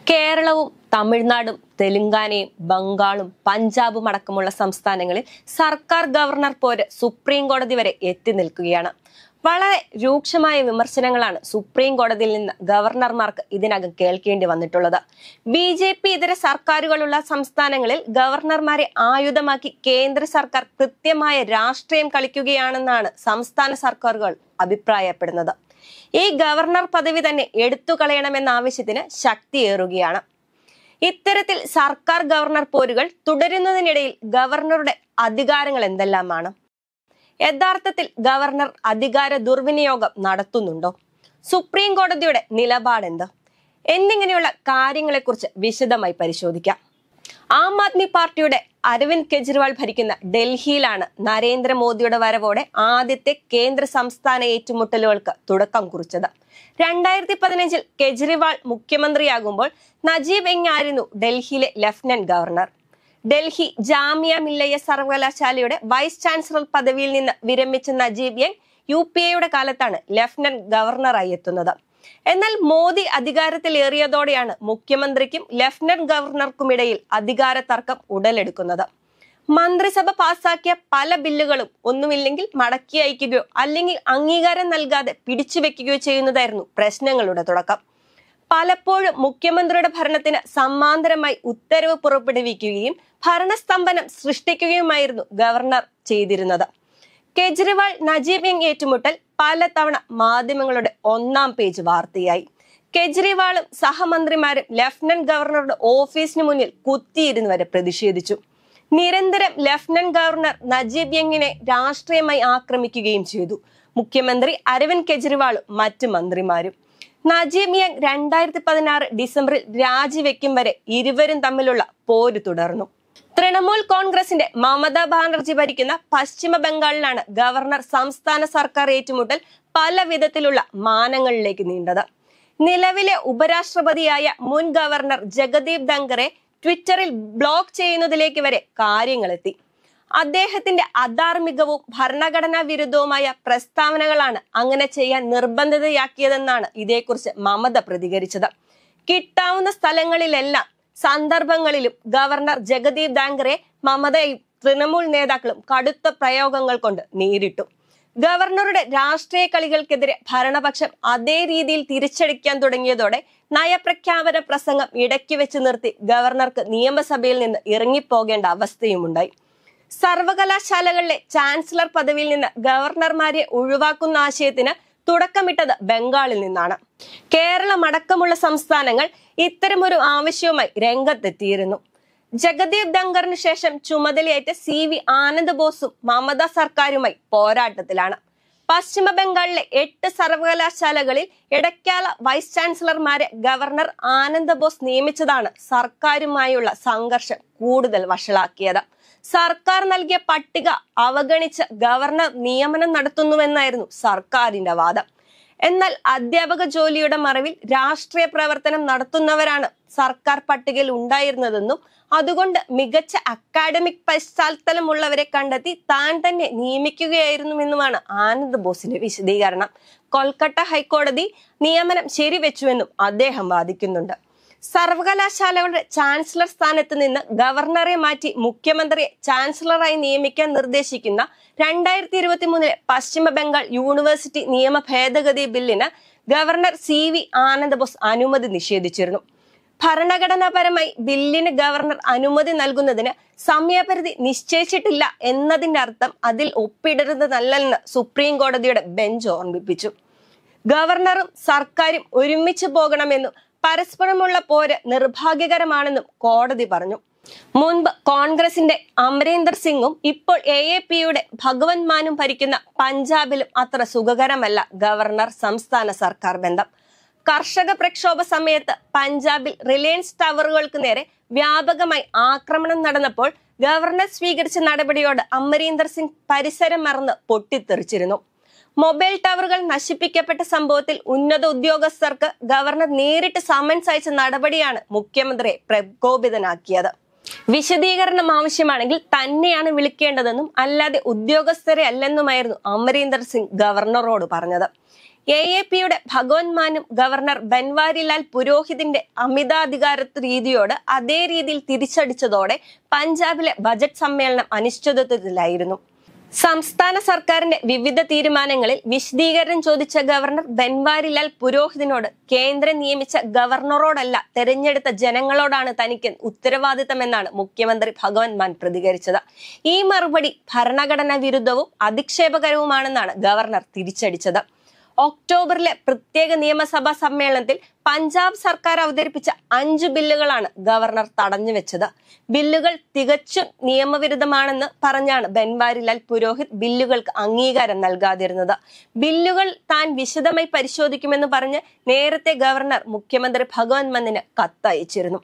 കേരളവും തമിഴ്നാടും തെലുങ്കാനയും ബംഗാളും പഞ്ചാബും അടക്കമുള്ള സംസ്ഥാനങ്ങളിൽ സർക്കാർ ഗവർണർ പോര് സുപ്രീം കോടതി വരെ എത്തി നിൽക്കുകയാണ് വളരെ രൂക്ഷമായ വിമർശനങ്ങളാണ് സുപ്രീം കോടതിയിൽ നിന്ന് ഗവർണർമാർക്ക് ഇതിനകം കേൾക്കേണ്ടി വന്നിട്ടുള്ളത് ബി ജെ പി ഇതര സർക്കാരുകളുള്ള സംസ്ഥാനങ്ങളിൽ ഗവർണർമാരെ ആയുധമാക്കി കേന്ദ്ര സർക്കാർ കൃത്യമായ രാഷ്ട്രീയം കളിക്കുകയാണെന്നാണ് സംസ്ഥാന സർക്കാരുകൾ അഭിപ്രായപ്പെടുന്നത് ഈ ഗവർണർ പദവി തന്നെ എടുത്തു കളയണമെന്ന ആവശ്യത്തിന് ശക്തിയേറുകയാണ് ഇത്തരത്തിൽ സർക്കാർ ഗവർണർ പോരുകൾ തുടരുന്നതിനിടയിൽ ഗവർണറുടെ അധികാരങ്ങൾ എന്തെല്ലാമാണ് യഥാർത്ഥത്തിൽ ഗവർണർ അധികാര ദുർവിനിയോഗം നടത്തുന്നുണ്ടോ സുപ്രീം കോടതിയുടെ നിലപാടെന്ത് എന്നിങ്ങനെയുള്ള കാര്യങ്ങളെക്കുറിച്ച് വിശദമായി പരിശോധിക്കാം ആം ആദ്മി പാർട്ടിയുടെ അരവിന്ദ് കെജ്രിവാൾ ഭരിക്കുന്ന ഡൽഹിയിലാണ് നരേന്ദ്രമോദിയുടെ വരവോടെ ആദ്യത്തെ കേന്ദ്ര സംസ്ഥാന ഏറ്റുമുട്ടലുകൾക്ക് തുടക്കം കുറിച്ചത് രണ്ടായിരത്തി പതിനഞ്ചിൽ കെജ്രിവാൾ മുഖ്യമന്ത്രിയാകുമ്പോൾ നജീബ് എങ് ആയിരുന്നു ഡൽഹിയിലെ ലഫ്റ്റനന്റ് ഗവർണർ ഡൽഹി ജാമിയ മില്ലയ്യ സർവകലാശാലയുടെ വൈസ് ചാൻസലർ പദവിയിൽ നിന്ന് വിരമിച്ച നജീബ് യങ് യു പി എയുടെ കാലത്താണ് ലഫ്റ്റനന്റ് ഗവർണറായി എത്തുന്നത് എന്നാൽ മോദി അധികാരത്തിലേറിയതോടെയാണ് മുഖ്യമന്ത്രിക്കും ലഫ്റ്റനന്റ് ഗവർണർക്കുമിടയിൽ അധികാര തർക്കം ഉടലെടുക്കുന്നത് മന്ത്രിസഭ പാസാക്കിയ പല ബില്ലുകളും ഒന്നുമില്ലെങ്കിൽ മടക്കി അയക്കുകയോ അല്ലെങ്കിൽ അംഗീകാരം നൽകാതെ പിടിച്ചുവെക്കുകയോ ചെയ്യുന്നതായിരുന്നു പ്രശ്നങ്ങളുടെ തുടക്കം പലപ്പോഴും മുഖ്യമന്ത്രിയുടെ ഭരണത്തിന് സമാന്തരമായി ഉത്തരവ് പുറപ്പെടുവിക്കുകയും ഭരണസ്തംഭനം സൃഷ്ടിക്കുകയുമായിരുന്നു ഗവർണർ ചെയ്തിരുന്നത് കെജ്രിവാൾ നജീബ് യങ് ഏറ്റുമുട്ടൽ പലതവണ മാധ്യമങ്ങളുടെ ഒന്നാം പേജ് വാർത്തയായി കെജ്രിവാളും സഹമന്ത്രിമാരും ലഫ്റ്റനന്റ് ഗവർണറുടെ ഓഫീസിന് മുന്നിൽ കുത്തിയിരുന്ന് വരെ പ്രതിഷേധിച്ചു നിരന്തരം ലഫ്റ്റനന്റ് ഗവർണർ നജീബ് യങ്ങിനെ രാഷ്ട്രീയമായി ആക്രമിക്കുകയും ചെയ്തു മുഖ്യമന്ത്രി അരവിന്ദ് കെജ്രിവാളും മറ്റ് മന്ത്രിമാരും നജീബ് യങ് രണ്ടായിരത്തി പതിനാറ് ഡിസംബറിൽ രാജിവെക്കും വരെ ഇരുവരും തമ്മിലുള്ള പോര് തുടർന്നു തൃണമൂൽ കോൺഗ്രസിന്റെ മമതാ ബാനർജി ഭരിക്കുന്ന പശ്ചിമ ബംഗാളിലാണ് ഗവർണർ സംസ്ഥാന സർക്കാർ ഏറ്റുമുട്ടൽ പല വിധത്തിലുള്ള മാനങ്ങളിലേക്ക് നീണ്ടത് നിലവിലെ ഉപരാഷ്ട്രപതിയായ മുൻ ഗവർണർ ജഗദീപ് ധങ്കറെ ട്വിറ്ററിൽ ബ്ലോക്ക് ചെയ്യുന്നതിലേക്ക് വരെ കാര്യങ്ങളെത്തി അദ്ദേഹത്തിന്റെ അധാർമികവും ഭരണഘടനാ വിരുദ്ധവുമായ പ്രസ്താവനകളാണ് അങ്ങനെ ചെയ്യാൻ നിർബന്ധിതയാക്കിയതെന്നാണ് ഇതേക്കുറിച്ച് മമത പ്രതികരിച്ചത് കിട്ടാവുന്ന സ്ഥലങ്ങളിലെല്ലാം സന്ദർഭങ്ങളിലും ഗവർണർ ജഗദീപ് ധാങ്കറെ മമതയും തൃണമൂൽ നേതാക്കളും കടുത്ത പ്രയോഗങ്ങൾ കൊണ്ട് നേരിട്ടു ഗവർണറുടെ രാഷ്ട്രീയ കളികൾക്കെതിരെ ഭരണപക്ഷം അതേ രീതിയിൽ തിരിച്ചടിക്കാൻ തുടങ്ങിയതോടെ നയപ്രഖ്യാപന പ്രസംഗം ഇടയ്ക്ക് വെച്ച് നിർത്തി ഗവർണർക്ക് നിയമസഭയിൽ നിന്ന് ഇറങ്ങിപ്പോകേണ്ട അവസ്ഥയുമുണ്ടായി സർവകലാശാലകളിലെ ചാൻസലർ പദവിയിൽ നിന്ന് ഗവർണർമാരെ ഒഴിവാക്കുന്ന ആശയത്തിന് തുടക്കമിട്ടത് ബംഗാളിൽ നിന്നാണ് കേരളം അടക്കമുള്ള സംസ്ഥാനങ്ങൾ ഇത്തരമൊരു ആവശ്യവുമായി രംഗത്തെത്തിയിരുന്നു ജഗദീപ് ധങ്കറിന് ശേഷം ചുമതലയേറ്റ സി വി ആനന്ദ് ബോസും മമത സർക്കാരുമായി പോരാട്ടത്തിലാണ് പശ്ചിമ ബംഗാളിലെ എട്ട് സർവകലാശാലകളിൽ ഇടക്കാല വൈസ് ചാൻസലർമാരെ ഗവർണർ ആനന്ദ് ബോസ് നിയമിച്ചതാണ് സർക്കാരുമായുള്ള സംഘർഷം കൂടുതൽ വഷളാക്കിയത് സർക്കാർ നൽകിയ പട്ടിക അവഗണിച്ച് ഗവർണർ നിയമനം നടത്തുന്നുവെന്നായിരുന്നു സർക്കാരിന്റെ വാദം എന്നാൽ അധ്യാപക ജോലിയുടെ മറവിൽ രാഷ്ട്രീയ പ്രവർത്തനം നടത്തുന്നവരാണ് സർക്കാർ പട്ടികയിൽ ഉണ്ടായിരുന്നതെന്നും അതുകൊണ്ട് മികച്ച അക്കാഡമിക് പശ്ചാത്തലമുള്ളവരെ കണ്ടെത്തി താൻ തന്നെ നിയമിക്കുകയായിരുന്നുവെന്നുമാണ് ആനന്ദ് ബോസിന്റെ വിശദീകരണം കൊൽക്കത്ത ഹൈക്കോടതി നിയമനം ശരിവെച്ചുവെന്നും അദ്ദേഹം വാദിക്കുന്നുണ്ട് സർവകലാശാലകളുടെ ചാൻസലർ സ്ഥാനത്ത് നിന്ന് ഗവർണറെ മാറ്റി മുഖ്യമന്ത്രിയെ ചാൻസലറായി നിയമിക്കാൻ നിർദ്ദേശിക്കുന്ന രണ്ടായിരത്തി ഇരുപത്തി മൂന്നിലെ പശ്ചിമ ബംഗാൾ യൂണിവേഴ്സിറ്റി നിയമ ഭേദഗതി ബില്ലിന് governor C V Ananda Bose അനുമതി നിഷേധിച്ചിരുന്നു ഭരണഘടനാപരമായി ബില്ലിന് ഗവർണർ അനുമതി നൽകുന്നതിന് സമയപരിധി നിശ്ചയിച്ചിട്ടില്ല എന്നതിന്റെ അർത്ഥം അതിൽ ഒപ്പിടരുതെന്നല്ലെന്ന് സുപ്രീം കോടതിയുടെ ബെഞ്ച് ഓർമ്മിപ്പിച്ചു ഗവർണറും സർക്കാരും ഒരുമിച്ച് പോകണമെന്നും പരസ്പരമുള്ള പോര് നിർഭാഗ്യകരമാണെന്നും കോടതി പറഞ്ഞു മുൻപ് കോൺഗ്രസിന്റെ അമരീന്ദർ സിംഗും ഇപ്പോൾ എ എ പിയുടെ ഭഗവന്ത് മാനും ഭരിക്കുന്ന പഞ്ചാബിലും അത്ര സുഖകരമല്ല ഗവർണർ സംസ്ഥാന സർക്കാർ ബന്ധം കർഷക പ്രക്ഷോഭ സമയത്ത് പഞ്ചാബിൽ റിലയൻസ് ടവറുകൾക്ക് നേരെ വ്യാപകമായി ആക്രമണം നടന്നപ്പോൾ ഗവർണർ സ്വീകരിച്ച നടപടിയോട് അമരീന്ദർ സിംഗ് പരിസരം മറന്ന് പൊട്ടിത്തെറിച്ചിരുന്നു മൊബൈൽ ടവറുകൾ നശിപ്പിക്കപ്പെട്ട സംഭവത്തിൽ ഉന്നത ഉദ്യോഗസ്ഥർക്ക് ഗവർണർ നേരിട്ട് സമൻസ് അയച്ച നടപടിയാണ് മുഖ്യമന്ത്രിയെ പ്രകോപിതനാക്കിയത് വിശദീകരണം ആവശ്യമാണെങ്കിൽ തന്നെയാണ് വിളിക്കേണ്ടതെന്നും അല്ലാതെ ഉദ്യോഗസ്ഥരെ അല്ലെന്നുമായിരുന്നു അമരീന്ദർ സിംഗ് ഗവർണറോട് പറഞ്ഞത് എ എ പിയുടെ ഭഗവത് മാനും ഗവർണർ ബൻവാരിലാൽ പുരോഹിതിന്റെ അമിതാധികാര രീതിയോട് അതേ രീതിയിൽ തിരിച്ചടിച്ചതോടെ പഞ്ചാബിലെ ബജറ്റ് സമ്മേളനം അനിശ്ചിതത്വത്തിലായിരുന്നു സംസ്ഥാന സർക്കാരിന്റെ വിവിധ തീരുമാനങ്ങളിൽ വിശദീകരണം ചോദിച്ച ഗവർണർ ബൻവാരിലാൽ പുരോഹിതിനോട് കേന്ദ്രം നിയമിച്ച ഗവർണറോടല്ല തെരഞ്ഞെടുത്ത ജനങ്ങളോടാണ് തനിക്ക് ഉത്തരവാദിത്തമെന്നാണ് മുഖ്യമന്ത്രി ഭഗവത് മാൻ പ്രതികരിച്ചത് ഈ മറുപടി ഭരണഘടനാ വിരുദ്ധവും അധിക്ഷേപകരവുമാണെന്നാണ് ഗവർണർ തിരിച്ചടിച്ചത് ഒക്ടോബറിലെ പ്രത്യേക നിയമസഭാ സമ്മേളനത്തിൽ പഞ്ചാബ് സർക്കാർ അവതരിപ്പിച്ച അഞ്ചു ബില്ലുകളാണ് ഗവർണർ തടഞ്ഞുവെച്ചത് ബില്ലുകൾ തികച്ചും നിയമവിരുദ്ധമാണെന്ന് പറഞ്ഞാണ് ബൻവാരിലാൽ പുരോഹിത് ബില്ലുകൾക്ക് അംഗീകാരം നൽകാതിരുന്നത് ബില്ലുകൾ താൻ വിശദമായി പരിശോധിക്കുമെന്ന് പറഞ്ഞ് നേരത്തെ ഗവർണർ മുഖ്യമന്ത്രി ഭഗവത് മന്നിന് കത്തയച്ചിരുന്നു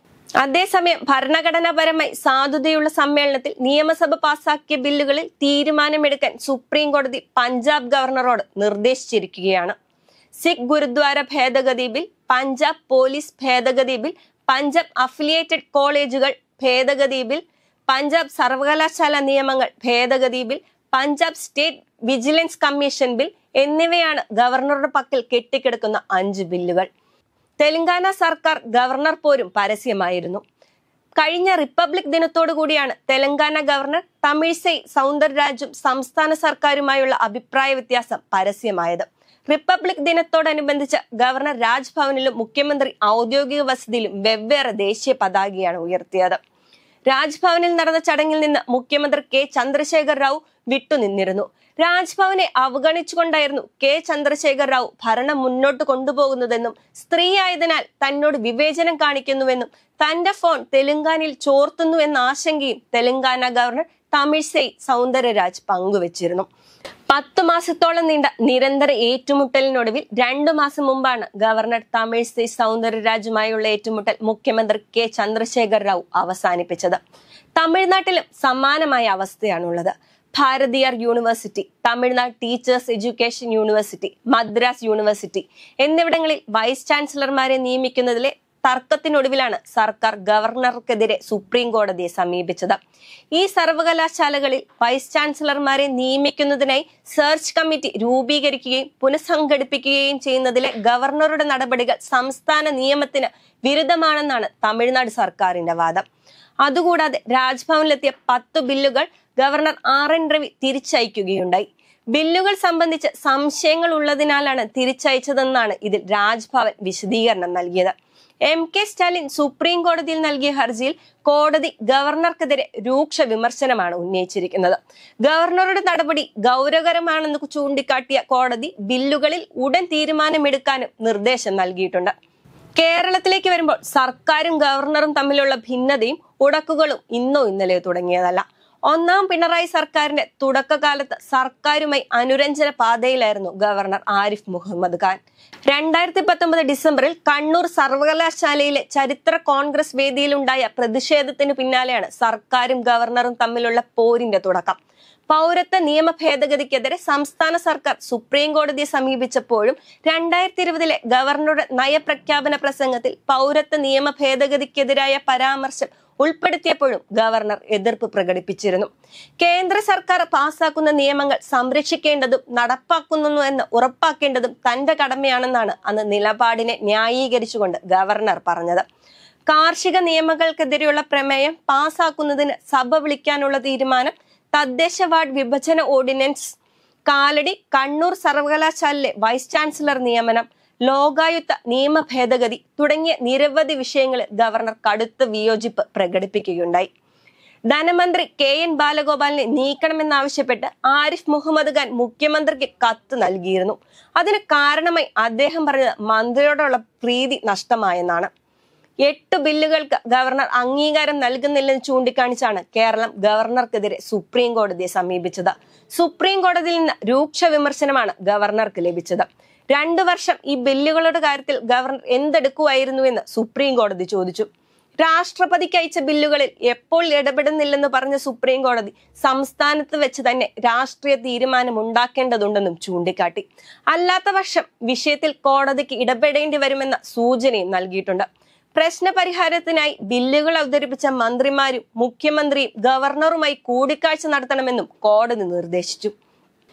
അതേസമയം ഭരണഘടനാപരമായി സാധുതയുള്ള സമ്മേളനത്തിൽ നിയമസഭ പാസാക്കിയ ബില്ലുകളിൽ തീരുമാനമെടുക്കാൻ സുപ്രീം കോടതി പഞ്ചാബ് ഗവർണറോട് നിർദ്ദേശിച്ചിരിക്കുകയാണ് സിഖ് ഗുരുദ്വാര ഭേദഗതി ബിൽ പഞ്ചാബ് പോലീസ് ഭേദഗതി ബിൽ പഞ്ചാബ് അഫിലിയേറ്റഡ് കോളേജുകൾ ഭേദഗതി ബിൽ പഞ്ചാബ് സർവകലാശാല നിയമങ്ങൾ ഭേദഗതി bill Punjab state vigilance commission bill എന്നിവയാണ് ഗവർണറുടെ പക്കൽ കെട്ടിക്കിടക്കുന്ന അഞ്ച് ബില്ലുകൾ തെലങ്കാന സർക്കാർ ഗവർണർ പോരും പരസ്യമായിരുന്നു കഴിഞ്ഞ റിപ്പബ്ലിക് ദിനത്തോടു കൂടിയാണ് തെലങ്കാന ഗവർണർ തമിഴിസൈ സൗന്ദരരാജും സംസ്ഥാന സർക്കാരുമായുള്ള അഭിപ്രായ വ്യത്യാസം പരസ്യമായത് റിപ്പബ്ലിക് ദിനത്തോടനുബന്ധിച്ച് ഗവർണർ രാജ്ഭവനിലും മുഖ്യമന്ത്രി ഔദ്യോഗിക വസതിയിലും വെവ്വേറെ ദേശീയ പതാകയാണ് ഉയർത്തിയത് രാജ്ഭവനിൽ നടന്ന ചടങ്ങിൽ നിന്ന് മുഖ്യമന്ത്രി കെ ചന്ദ്രശേഖർ റാവു വിട്ടുനിന്നിരുന്നു രാജ്ഭവനെ അവഗണിച്ചുകൊണ്ടായിരുന്നു കെ ചന്ദ്രശേഖർ റാവു ഭരണം മുന്നോട്ട് കൊണ്ടുപോകുന്നതെന്നും സ്ത്രീ ആയതിനാൽ തന്നോട് വിവേചനം കാണിക്കുന്നുവെന്നും തന്റെ ഫോൺ തെലങ്കാനയിൽ ചോർത്തുന്നു എന്ന ആശങ്കയും തെലങ്കാന ഗവർണർ തമിഴ്സൈ സൗന്ദരരാജ് പങ്കുവച്ചിരുന്നു പത്തു മാസത്തോളം നീണ്ട നിരന്തര ഏറ്റുമുട്ടലിനൊടുവിൽ രണ്ടു മാസം മുമ്പാണ് ഗവർണർ തമിഴ്സൈ സൗന്ദരരാജുമായുള്ള ഏറ്റുമുട്ടൽ മുഖ്യമന്ത്രി കെ ചന്ദ്രശേഖർ റാവു അവസാനിപ്പിച്ചത് തമിഴ്നാട്ടിലും സമാനമായ അവസ്ഥയാണുള്ളത് Bharathiar university Tamil Nadu teachers education university Madras university എന്നിവിടങ്ങളിൽ വൈസ് ചാൻസലർമാരെ നിയമിക്കുന്നതിലെ തർക്കത്തിനൊടുവിലാണ് സർക്കാർ ഗവർണർക്കെതിരെ സുപ്രീം കോടതിയെ സമീപിച്ചത് ഈ സർവകലാശാലകളിൽ വൈസ് ചാൻസലർമാരെ നിയമിക്കുന്നതിനായി സെർച്ച് കമ്മിറ്റി രൂപീകരിക്കുകയും പുനഃസംഘടിപ്പിക്കുകയും ചെയ്യുന്നതിലെ ഗവർണറുടെ നടപടികൾ സംസ്ഥാന നിയമത്തിന് വിരുദ്ധമാണെന്നാണ് തമിഴ്നാട് സർക്കാരിന്റെ വാദം അതുകൂടാതെ രാജ്ഭവനിലെത്തിയ പത്ത് ബില്ലുകൾ ഗവർണർ ആർ എൻ രവി തിരിച്ചയക്കുകയുണ്ടായി ബില്ലുകൾ സംബന്ധിച്ച് സംശയങ്ങൾ ഉള്ളതിനാലാണ് തിരിച്ചയച്ചതെന്നാണ് ഇതിൽ രാജ്ഭവൻ വിശദീകരണം നൽകിയത് എം കെ സ്റ്റാലിൻ സുപ്രീം കോടതിയിൽ നൽകിയ ഹർജിയിൽ കോടതി ഗവർണർക്കെതിരെ രൂക്ഷ വിമർശനമാണ് ഉന്നയിച്ചിരിക്കുന്നത് ഗവർണറുടെ നടപടി ഗൗരവകരമാണെന്ന് ചൂണ്ടിക്കാട്ടിയ കോടതി ബില്ലുകളിൽ ഉടൻ തീരുമാനമെടുക്കാനും നിർദ്ദേശം നൽകിയിട്ടുണ്ട് കേരളത്തിലേക്ക് വരുമ്പോൾ സർക്കാരും ഗവർണറും തമ്മിലുള്ള ഭിന്നതയും ഉടക്കുകളും ഇന്നോ ഇന്നലെയോ തുടങ്ങിയതല്ല ഒന്നാം പിണറായി സർക്കാരിന്റെ തുടക്കകാലത്ത് സർക്കാരുമായി അനുരഞ്ജന പാതയിലായിരുന്നു ഗവർണർ ആരിഫ് മുഹമ്മദ് ഖാൻ രണ്ടായിരത്തി പത്തൊമ്പത് ഡിസംബറിൽ കണ്ണൂർ സർവകലാശാലയിലെ ചരിത്ര കോൺഗ്രസ് വേദിയിലുണ്ടായ പ്രതിഷേധത്തിന് പിന്നാലെയാണ് സർക്കാരും ഗവർണറും തമ്മിലുള്ള പോരിന്റെ തുടക്കം പൗരത്വ നിയമ ഭേദഗതിക്കെതിരെ സംസ്ഥാന സർക്കാർ സുപ്രീം കോടതിയെ സമീപിച്ചപ്പോഴും രണ്ടായിരത്തി ഇരുപതിലെ ഗവർണറുടെ നയപ്രഖ്യാപന പ്രസംഗത്തിൽ പൗരത്വ നിയമ ഭേദഗതിക്കെതിരായ പരാമർശം ഉൾപ്പെടുത്തിയപ്പോഴും ഗവർണർ എതിർപ്പ് പ്രകടിപ്പിച്ചിരുന്നു കേന്ദ്ര സർക്കാർ പാസാക്കുന്ന നിയമങ്ങൾ സംരക്ഷിക്കേണ്ടതും നടപ്പാക്കുന്നു എന്ന് ഉറപ്പാക്കേണ്ടതും തന്റെ കടമയാണെന്നാണ് അന്ന് നിലപാടിനെ ന്യായീകരിച്ചുകൊണ്ട് ഗവർണർ പറഞ്ഞത് കാർഷിക നിയമങ്ങൾക്കെതിരെയുള്ള പ്രമേയം പാസാക്കുന്നതിന് സഭ വിളിക്കാനുള്ള തീരുമാനം തദ്ദേശ വാർഡ് വിഭജന ഓർഡിനൻസ് കാലടി കണ്ണൂർ സർവകലാശാലയിലെ വൈസ് ചാൻസലർ നിയമനം ലോകായുക്ത നിയമ ഭേദഗതി തുടങ്ങിയ നിരവധി വിഷയങ്ങളിൽ ഗവർണർ കടുത്ത വിയോജിപ്പ് പ്രകടിപ്പിക്കുകയുണ്ടായി ധനമന്ത്രി കെ എൻ ബാലഗോപാലിനെ നീക്കണമെന്നാവശ്യപ്പെട്ട് ആരിഫ് മുഹമ്മദ് ഖാൻ മുഖ്യമന്ത്രിക്ക് കത്ത് നൽകിയിരുന്നു അതിന് കാരണമായി അദ്ദേഹം പറഞ്ഞത് മന്ത്രിയോടുള്ള പ്രീതി നഷ്ടമായെന്നാണ് എട്ട് ബില്ലുകൾക്ക് ഗവർണർ അംഗീകാരം നൽകുന്നില്ലെന്ന് ചൂണ്ടിക്കാണിച്ചാണ് കേരളം ഗവർണർക്കെതിരെ സുപ്രീം കോടതിയെ സമീപിച്ചത് സുപ്രീം കോടതിയിൽ നിന്ന് രൂക്ഷ വിമർശനമാണ് ഗവർണർക്ക് ലഭിച്ചത് രണ്ടു വർഷം ഈ ബില്ലുകളുടെ കാര്യത്തിൽ ഗവർണർ എന്തെടുക്കുമായിരുന്നുവെന്ന് സുപ്രീം കോടതി ചോദിച്ചു രാഷ്ട്രപതിക്ക് അയച്ച ബില്ലുകളിൽ എപ്പോൾ ഇടപെടുന്നില്ലെന്ന് പറഞ്ഞ സുപ്രീം കോടതി സംസ്ഥാനത്ത് വെച്ച് തന്നെ രാഷ്ട്രീയ തീരുമാനം ഉണ്ടാക്കേണ്ടതുണ്ടെന്നും ചൂണ്ടിക്കാട്ടി അല്ലാത്ത പക്ഷം വിഷയത്തിൽ കോടതിക്ക് ഇടപെടേണ്ടി വരുമെന്ന സൂചനയും നൽകിയിട്ടുണ്ട് പ്രശ്ന പരിഹാരത്തിനായി ബില്ലുകൾ അവതരിപ്പിച്ച മന്ത്രിമാരും മുഖ്യമന്ത്രിയും ഗവർണറുമായി കൂടിക്കാഴ്ച നടത്തണമെന്നും കോടതി നിർദ്ദേശിച്ചു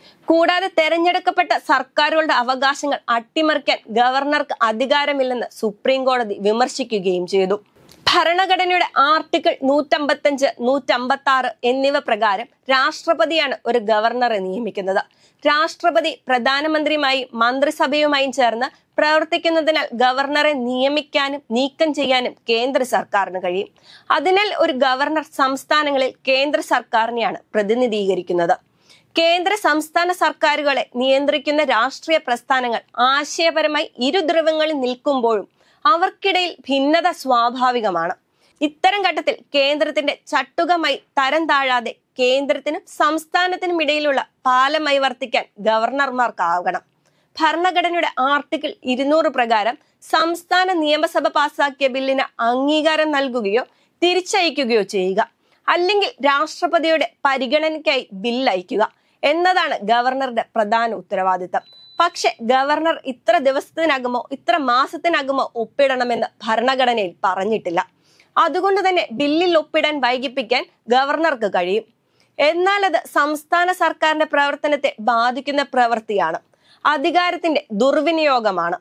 കൂടാതെ തെരഞ്ഞെടുക്കപ്പെട്ട സർക്കാരുകളുടെ അവകാശങ്ങൾ അട്ടിമറിക്കാൻ ഗവർണർക്ക് അധികാരമില്ലെന്ന് സുപ്രീം കോടതി വിമർശിക്കുകയും ചെയ്തു ഭരണഘടനയുടെ ആർട്ടിക്കിൾ നൂറ്റമ്പത്തഞ്ച് നൂറ്റമ്പത്തി ആറ് എന്നിവ പ്രകാരം രാഷ്ട്രപതിയാണ് ഒരു ഗവർണറെ നിയമിക്കുന്നത് രാഷ്ട്രപതി പ്രധാനമന്ത്രിയുമായും മന്ത്രിസഭയുമായും ചേർന്ന് പ്രവർത്തിക്കുന്നതിനാൽ ഗവർണറെ നിയമിക്കാനും നീക്കം ചെയ്യാനും കേന്ദ്ര സർക്കാരിന് കഴിയും അതിനാൽ ഒരു ഗവർണർ സംസ്ഥാനങ്ങളിൽ കേന്ദ്ര സർക്കാരിനെയാണ് പ്രതിനിധീകരിക്കുന്നത് കേന്ദ്ര സംസ്ഥാന സർക്കാരുകളെ നിയന്ത്രിക്കുന്ന രാഷ്ട്രീയ പ്രസ്ഥാനങ്ങൾ ആശയപരമായി ഇരുധ്രുവങ്ങളിൽ നിൽക്കുമ്പോഴും അവർക്കിടയിൽ ഭിന്നത സ്വാഭാവികമാണ് ഇത്തരം ഘട്ടത്തിൽ കേന്ദ്രത്തിന്റെ ചട്ടുകമായി തരം താഴാതെ കേന്ദ്രത്തിനും സംസ്ഥാനത്തിനും ഇടയിലുള്ള പാലമായി വർത്തിക്കാൻ ഗവർണർമാർക്കാകണം ഭരണഘടനയുടെ ആർട്ടിക്കിൾ ഇരുന്നൂറ് പ്രകാരം സംസ്ഥാന നിയമസഭ പാസാക്കിയ ബില്ലിന് അംഗീകാരം നൽകുകയോ തിരിച്ചയക്കുകയോ ചെയ്യുക അല്ലെങ്കിൽ രാഷ്ട്രപതിയുടെ പരിഗണനയ്ക്കായി ബിൽ അയക്കുക എന്നതാണ് ഗവർണറുടെ പ്രധാന ഉത്തരവാദിത്തം പക്ഷെ ഗവർണർ ഇത്ര ദിവസത്തിനകമോ ഇത്ര മാസത്തിനകമോ ഒപ്പിടണമെന്ന് ഭരണഘടനയിൽ പറഞ്ഞിട്ടില്ല അതുകൊണ്ട് തന്നെ ബില്ലിൽ ഒപ്പിടാൻ വൈകിപ്പിക്കാൻ ഗവർണർക്ക് കഴിയും എന്നാൽ അത് സംസ്ഥാന സർക്കാരിന്റെ പ്രവർത്തനത്തെ ബാധിക്കുന്ന പ്രവൃത്തിയാണ് അധികാരത്തിന്റെ ദുർവിനിയോഗമാണ്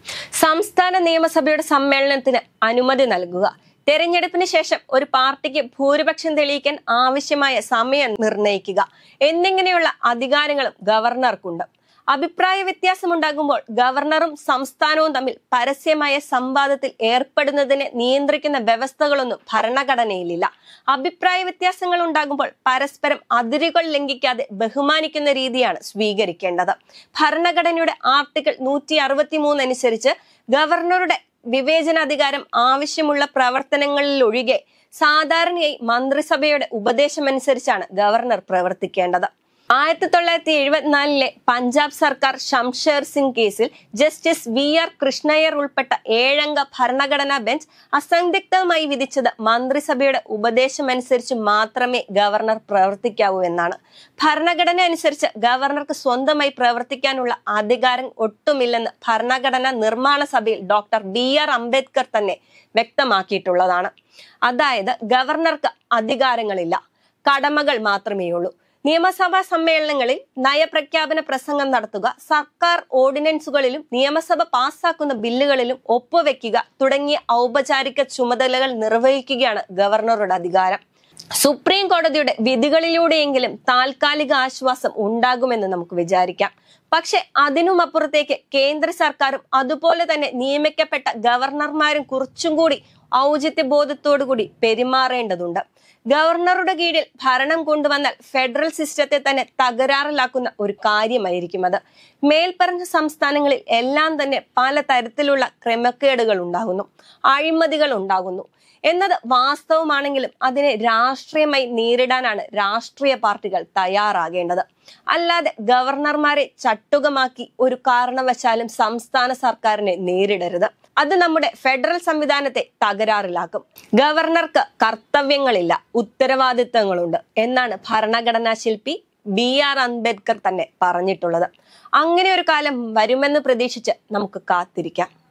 സംസ്ഥാന നിയമസഭയുടെ സമ്മേളനത്തിന് അനുമതി നൽകുക തെരഞ്ഞെടുപ്പിന് ശേഷം ഒരു പാർട്ടിക്ക് ഭൂരിപക്ഷം തെളിയിക്കാൻ ആവശ്യമായ സമയം നിർണയിക്കുക എന്നിങ്ങനെയുള്ള അധികാരങ്ങളും ഗവർണർക്കുണ്ട് അഭിപ്രായ വ്യത്യാസമുണ്ടാകുമ്പോൾ ഗവർണറും സംസ്ഥാനവും തമ്മിൽ പരസ്യമായ സംവാദത്തിൽ ഏർപ്പെടുന്നതിനെ നിയന്ത്രിക്കുന്ന വ്യവസ്ഥകളൊന്നും ഭരണഘടനയിലില്ല അഭിപ്രായ വ്യത്യാസങ്ങൾ ഉണ്ടാകുമ്പോൾ പരസ്പരം അതിരുകൾ ലംഘിക്കാതെ ബഹുമാനിക്കുന്ന രീതിയാണ് സ്വീകരിക്കേണ്ടത് ഭരണഘടനയുടെ ആർട്ടിക്കിൾ നൂറ്റി അറുപത്തി മൂന്ന് അനുസരിച്ച് ഗവർണറുടെ വിവേചനാധികാരം ആവശ്യമുള്ള പ്രവർത്തനങ്ങളിലൊഴികെ സാധാരണയായി മന്ത്രിസഭയുടെ ഉപദേശമനുസരിച്ചാണ് ഗവർണർ പ്രവർത്തിക്കേണ്ടത് ആയിരത്തി തൊള്ളായിരത്തി എഴുപത്തിനാലിലെ പഞ്ചാബ് സർക്കാർ ഷംഷേർ സിംഗ് കേസിൽ ജസ്റ്റിസ് വി ആർ കൃഷ്ണയ്യർ ഉൾപ്പെട്ട ഏഴംഗ ഭരണഘടനാ ബെഞ്ച് അസന്ധിഗ്ധമായി വിധിച്ചത് മന്ത്രിസഭയുടെ ഉപദേശമനുസരിച്ച് മാത്രമേ ഗവർണർ പ്രവർത്തിക്കാവൂ എന്നാണ് ഭരണഘടന അനുസരിച്ച് ഗവർണർക്ക് സ്വന്തമായി പ്രവർത്തിക്കാനുള്ള അധികാരം ഒട്ടുമില്ലെന്ന് ഭരണഘടനാ നിർമ്മാണ സഭയിൽ ഡോക്ടർ ബി ആർ അംബേദ്കർ തന്നെ വ്യക്തമാക്കിയിട്ടുള്ളതാണ് അതായത് ഗവർണർക്ക് അധികാരങ്ങളില്ല കടമകൾ മാത്രമേയുള്ളൂ നിയമസഭാ സമ്മേളനങ്ങളിൽ നയപ്രഖ്യാപന പ്രസംഗം നടത്തുക സർക്കാർ ഓർഡിനൻസുകളിലും നിയമസഭ പാസാക്കുന്ന ബില്ലുകളിലും ഒപ്പുവെക്കുക തുടങ്ങിയ ഔപചാരിക ചുമതലകൾ നിർവഹിക്കുകയാണ് ഗവർണറുടെ അധികാരം സുപ്രീം കോടതിയുടെ വിധികളിലൂടെയെങ്കിലും താൽക്കാലിക ആശ്വാസം ഉണ്ടാകുമെന്ന് നമുക്ക് വിചാരിക്കാം പക്ഷെ അതിനുമപ്പുറത്തേക്ക് കേന്ദ്ര സർക്കാരും അതുപോലെ തന്നെ നിയമിക്കപ്പെട്ട ഗവർണർമാരും കുറച്ചും കൂടി ഔചിത്യബോധത്തോടുകൂടി പെരുമാറേണ്ടതുണ്ട് ഗവർണറുടെ കീഴിൽ ഭരണം കൊണ്ടുവന്നാൽ ഫെഡറൽ സിസ്റ്റത്തെ തന്നെ തകരാറിലാക്കുന്ന ഒരു കാര്യമായിരിക്കും അത് മേൽപ്പറഞ്ഞ സംസ്ഥാനങ്ങളിൽ എല്ലാം തന്നെ പല തരത്തിലുള്ള ക്രമക്കേടുകൾ ഉണ്ടാകുന്നു അഴിമതികൾ ഉണ്ടാകുന്നു എന്നത് വാസ്തവമാണെങ്കിലും അതിനെ രാഷ്ട്രീയമായി നേരിടാനാണ് രാഷ്ട്രീയ പാർട്ടികൾ തയ്യാറാകേണ്ടത് അല്ലാതെ ഗവർണർമാരെ ചട്ടുകമാക്കി ഒരു കാരണവശാലും സംസ്ഥാന സർക്കാരിനെ നേരിടരുത് അത് നമ്മുടെ ഫെഡറൽ സംവിധാനത്തെ തകരാറിലാക്കും ഗവർണർക്ക് കർത്തവ്യങ്ങളില്ല ഉത്തരവാദിത്തങ്ങളുണ്ട് എന്നാണ് ഭരണഘടനാ ശില്പി ബി ആർ അംബേദ്കർ തന്നെ പറഞ്ഞിട്ടുള്ളത് അങ്ങനെ ഒരു കാലം വരുമെന്ന് പ്രതീക്ഷിച്ച് നമുക്ക് കാത്തിരിക്കാം